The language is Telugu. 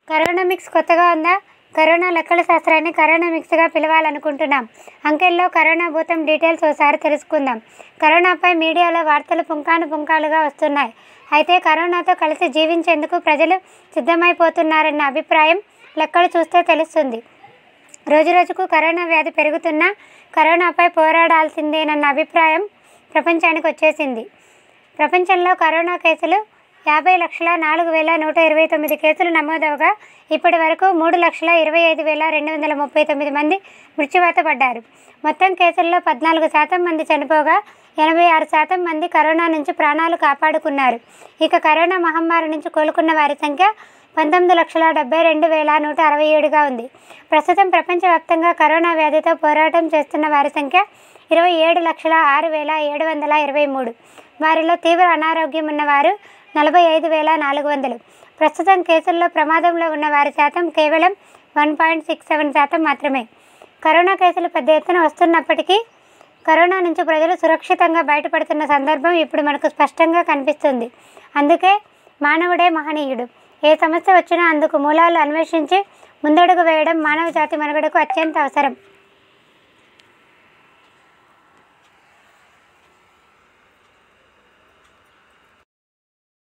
కరోనామిక్స్ కొత్తగా ఉందా కరోనా లెక్కల శాస్త్రాన్ని కరోనామిక్స్గా పిలవాలనుకుంటున్నాం అంకెల్లో కరోనా భూతం డీటెయిల్స్ ఓసారి తెలుసుకుందాం కరోనాపై మీడియాలో వార్తలు పుంకాను పుంకాలుగా వస్తున్నాయి అయితే కరోనాతో కలిసి జీవించేందుకు ప్రజలు సిద్ధమైపోతున్నారన్న అభిప్రాయం లెక్కలు చూస్తే తెలుస్తుంది రోజురోజుకు కరోనా వ్యాధి పెరుగుతున్నా కరోనాపై పోరాడాల్సిందేనన్న అభిప్రాయం ప్రపంచానికి వచ్చేసింది ప్రపంచంలో కరోనా కేసులు యాభై లక్షల నాలుగు వేల నూట ఇరవై తొమ్మిది కేసులు నమోదవగా ఇప్పటి వరకు మూడు లక్షల ఇరవై ఐదు వేల రెండు వందల ముప్పై తొమ్మిది మంది మృత్యువాత పడ్డారు మొత్తం కేసుల్లో పద్నాలుగు శాతం మంది చనిపోగా ఎనభై ఆరు శాతం మంది కరోనా నుంచి ప్రాణాలు కాపాడుకున్నారు ఇక కరోనా మహమ్మారి నుంచి కోలుకున్న వారి సంఖ్య పంతొమ్మిది లక్షల డెబ్బై రెండు వేల నూట అరవై ఏడుగా ఉంది ప్రస్తుతం ప్రపంచవ్యాప్తంగా కరోనా వ్యాధితో పోరాటం చేస్తున్న వారి సంఖ్య ఇరవై ఏడు లక్షల ఆరు వేల ఏడు వందల ఇరవై మూడు వారిలో తీవ్ర అనారోగ్యం ఉన్నవారు నలభై ఐదు వేల నాలుగు వందలు ప్రస్తుతం కేసుల్లో ప్రమాదంలో ఉన్న వారి శాతం కేవలం వన్ పాయింట్ సిక్స్ సెవెన్ శాతం మాత్రమే కరోనా కేసులు పెద్ద ఎత్తున వస్తున్నప్పటికీ కరోనా నుంచి ప్రజలు సురక్షితంగా బయటపడుతున్న సందర్భం ఇప్పుడు మనకు స్పష్టంగా కనిపిస్తుంది అందుకే మానవుడే మహనీయుడు ఏ సమస్య వచ్చినా అందుకు మూలాలు అన్వేషించి ముందడుగు వేయడం మానవ జాతి మనుగడకు అత్యంత అవసరం